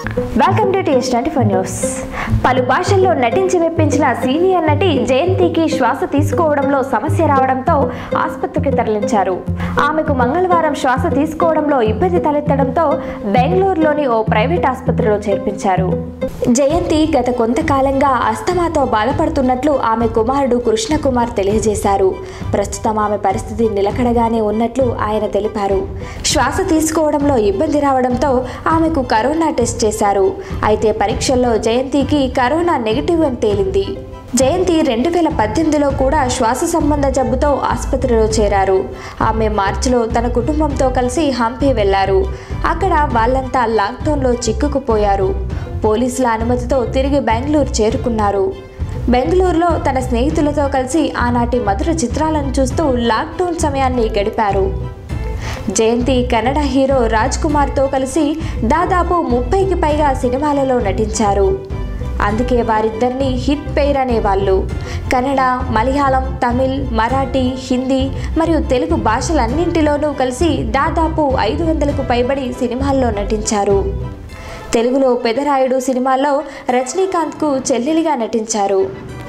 welcome to T S twenty four news పలు భాషల్లో నటించి మెప్పించిన సీనియర్ నటి జయంతికి శ్వాస తీసుకోవడంలో సమస్య రావడంతో ఆసుపత్రికి తరలించారు ఆమెకు మంగళవారం శ్వాస తీసుకోవడంలో ఇబ్బంది తలెత్తడంతో బెంగళూరులోని ఓ ప్రైవేట్ ఆసుపత్రిలో చేర్పించారు జయంతి గత కొంతకాలంగా అస్తమాతో బాధపడుతున్నట్లు ఆమె కుమారుడు కృష్ణకుమార్ తెలియజేశారు ప్రస్తుతం ఆమె పరిస్థితి నిలకడగానే ఉన్నట్లు ఆయన తెలిపారు శ్వాస తీసుకోవడంలో ఇబ్బంది రావడంతో ఆమెకు కరోనా టెస్ట్ చేశారు అయితే పరీక్షల్లో జయంతికి కరోనా నెగిటివ్ అని తేలింది జయంతి రెండు వేల పద్దెనిమిదిలో కూడా శ్వాస సంబంధ జబ్బుతో ఆసుపత్రిలో చేరారు ఆమె మార్చిలో తన కుటుంబంతో కలిసి హంపి వెళ్లారు అక్కడ వాళ్ళంతా లాక్డౌన్లో చిక్కుకుపోయారు పోలీసుల అనుమతితో తిరిగి బెంగళూరు చేరుకున్నారు బెంగళూరులో తన స్నేహితులతో కలిసి ఆనాటి మధుర చిత్రాలను చూస్తూ లాక్డౌన్ సమయాన్ని గడిపారు జయంతి కన్నడ హీరో రాజ్ కుమార్తో కలిసి దాదాపు ముప్పైకి పైగా సినిమాలలో నటించారు అందుకే వారిద్దరిని హిట్ పెయిర్ అనేవాళ్ళు కన్నడ మలయాళం తమిళ్ మరాఠీ హిందీ మరియు తెలుగు భాషలన్నింటిలోనూ కలిసి దాదాపు ఐదు వందలకు పైబడి సినిమాల్లో నటించారు తెలుగులో పెదరాయుడు సినిమాలో రజనీకాంత్కు చెల్లెలిగా నటించారు